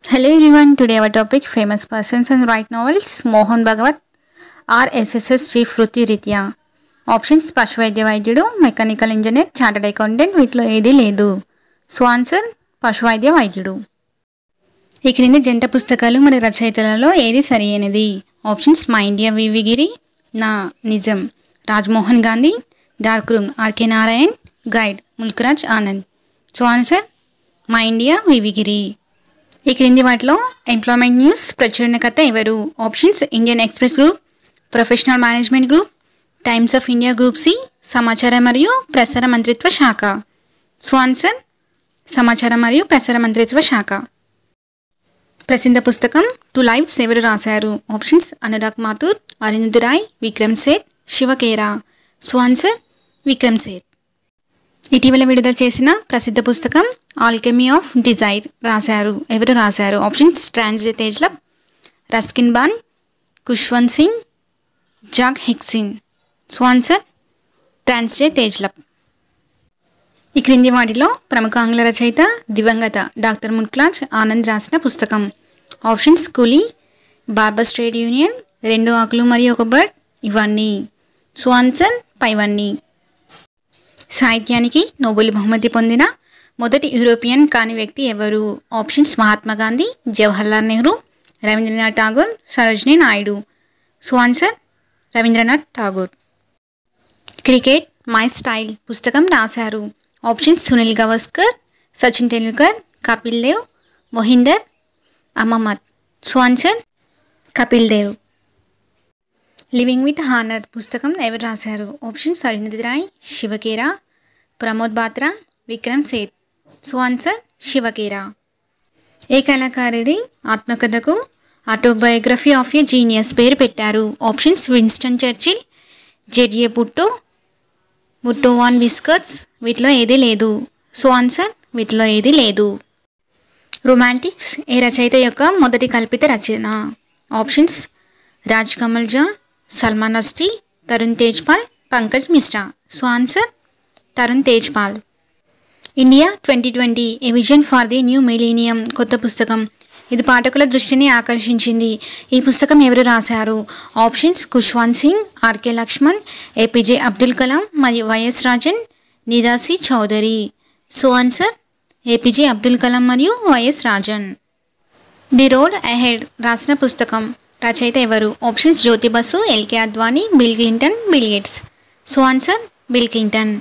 Hello everyone, today our topic famous persons and write novels Mohan Bhagwat R SSS chief వృత్తి రీత్యా options పశు వైద్య వైద్యుడు మెకానికల్ ఇంజనీర్ చార్టెడ్ అకౌంటెంట్ వీటిలో ఏదీ లేదు సో ఆన్సర్ పశు వైద్య వైద్యుడు ఈ క్రింది జంట పుస్తకాలు మరియు రచయితలలో ఏది సరి అయినది ఆప్షన్స్ మా ఇండియా వివిగిరి నా నిజం Rajmohan Gandhi dark room R K Narayan guide Mulkraj Anand so answer మా ఇండియా వివిగిరి ఈ క్రింది వాటిలో ఎంప్లాయ్మెంట్ న్యూస్ ప్రచురణకర్త ఎవరు options Indian express group professional management group times of India group C సమాచార మరియు ప్రసార మంత్రిత్వ శాఖ సో ఆన్సర్ సమాచార మరియు ప్రసార మంత్రిత్వ శాఖ ప్రసిద్ధ పుస్తకం టు లైవ్స్ ఎవరు రాశారు options Anurag Mathur Arun Roy Vikram Seth Shiv Khera so answer Vikram Seth ఇటీవల విడుదల చేసిన ప్రసిద్ధ పుస్తకం ఆల్కెమీ ఆఫ్ డిజైర్ రాశారు ఎవరు రాశారు ఆప్షన్స్ ట్రాన్స్జే తేజ్లబ్ రస్కిన్ బాన్ కుష్వంత్ సింగ్ జాగ్ హెక్సిన్ సో ఆన్సర్ ట్రాన్స్జే తేజ్లబ్ ఈ క్రింది వాటిలో ప్రముఖ ఆంగ్ల రచయిత దివంగత డాక్టర్ మున్క్లాజ్ ఆనంద్ రాసిన పుస్తకం ఆప్షన్స్ కూలీ బార్బర్ ట్రేడ్ యూనియన్ రెండు ఆకులు మరియు ఒక బర్డ్ ఇవన్నీ సో ఆన్సర్ పైవన్నీ సాహిత్యానికి నోబెల్ బహుమతి పొందిన మొదటి యూరోపియన్ కాని వ్యక్తి ఎవరు options Mahatma Gandhi Jawaharlal Nehru Rabindranath Tagore Sarojini Naidu so answer Rabindranath Tagore cricket my style పుస్తకం రాశారు options Sunil Gavaskar Sachin Tendulkar Kapil Dev Mohinder Ahmed so answer Kapil Dev living with honour పుస్తకం ఎవరు రాశారు options Arundhati Roy Shiv Khera Pramod Batra Vikram Seth so answer Shiv Khera ఏ కళాకారుడి ఆత్మకథకు ఆటోబయోగ్రఫీ ఆఫ్ ఏ జీనియస్ పేరు పెట్టారు ఆప్షన్స్ విన్స్టన్ చర్చిల్ జెడ్ఏ పుట్టు ముట్టో వాన్ బిస్కట్స్ వీటిలో ఏదీ లేదు సో ఆన్సర్ వీటిలో ఏదీ లేదు రొమాంటిక్స్ ఏ రచయిత యొక్క మొదటి కల్పిత రచన ఆప్షన్స్ రాజ్ కమల్ జా సల్మాన్ అస్టి Tarun Tejpal Pankaj Mishra so answer Tarun Tejpal India twenty twenty a vision for the new millennium కొత్త పుస్తకం ఇది పాఠకుల దృష్టిని ఆకర్షించింది ఈ పుస్తకం ఎవరు రాశారు options Khushwant Singh R K Laxman A P J Abdul Kalam మరియు వైఎస్ రాజన్ నిదాసి Chaudhary so answer A P J Abdul Kalam మరియు Y S Rajan the road ahead రాసిన పుస్తకం రచయిత ఎవరు options Jyoti Basu L K Advani Bill Clinton Bill Gates so answer Bill Clinton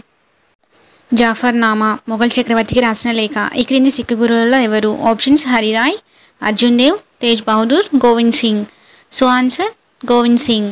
Zafarnama Mughal చక్రవర్తికి రాసిన లేఖ ఈ క్రింది సిక్కు గురువులలో ఎవరు ఆప్షన్స్ Har Rai Arjun Dev Tegh Bahadur Govind Singh so answer Govind Singh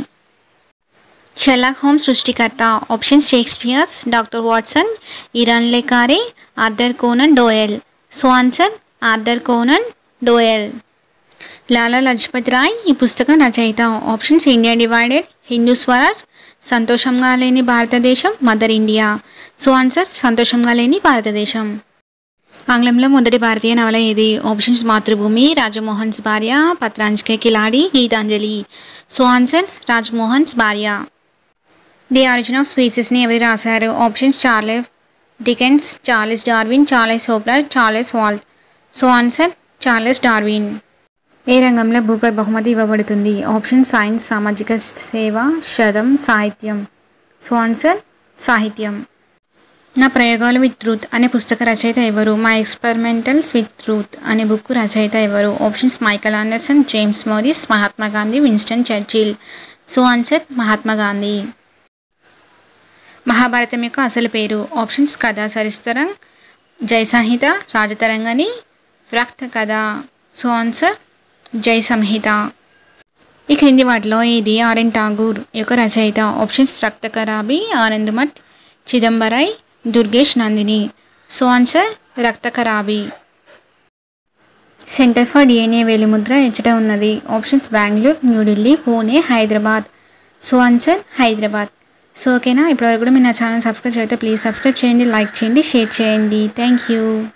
Sherlock home సృష్టికర్త ఆప్షన్స్ షేక్స్పియర్స్ డాక్టర్ వాట్సన్ ఇరాన్ le Carre Arthur Conan Doyle so answer Arthur Conan Doyle Lala Lajpat Rai ఈ పుస్తకం రచయిత options India divided Hindu Swaraj సంతోషంగా లేని భారతదేశం మదర్ ఇండియా సో ఆన్సర్ సంతోషంగా లేని భారతదేశం ఆంగ్లంలో మొదటి భారతీయ నవల ఏది ఆప్షన్స్ మాతృభూమి రాజమోహన్స్ భార్య పత్రాంజకే కిలాడి గీతాంజలి సో ఆన్సర్స్ రాజ్మోహన్స్ భార్య ది ఆరిజిన్ ఆఫ్ స్పీసెస్ని ఎవరు రాశారు options Charles Dickens Charles Darwin Charles హోప్లర్ Charles Walt so answer Charles Darwin ఏ రంగంలో బూకర్ బహుమతి ఇవ్వబడుతుంది ఆప్షన్ సైన్స్ సామాజిక సేవ శతం సాహిత్యం సో ఆన్సర్ సాహిత్యం నా ప్రయోగాలు విత్ ట్రూత్ అనే పుస్తక రచయిత ఎవరు మై ఎక్స్పెరిమెంటల్స్ విత్ ట్రూత్ అనే బుక్ రచయిత ఎవరు options Michael Anderson James Morris Mahatma Gandhi Winston Churchill so answer Mahatma Gandhi మహాభారతం యొక్క అసలు పేరు ఆప్షన్స్ కథా సరిస్తరం జై సంహిత రాజతరంగని వ్రక్త కథ సో ఆన్సర్ జై సంహిత ఈ క్రింది వాటిలో ఇది ఆర్ఎన్ ఠాగూర్ యొక్క రచయిత ఆప్షన్స్ రక్తకరాబి ఆనంద్ మఠ్ చిదంబరై Durgesh Nandini so answer Raktakarabi centre for DNA వేలిముద్ర ఎచ్చట ఉన్నది options Bengaluru New Delhi Pune Hyderabad so answer Hyderabad so ఓకేనా ఇప్పటివరకు కూడా మీరు నా ఛానల్ సబ్స్క్రైబ్ చేస్తే ప్లీజ్ సబ్స్క్రైబ్ చేయండి లైక్ చేయండి షేర్ చేయండి థ్యాంక్ యూ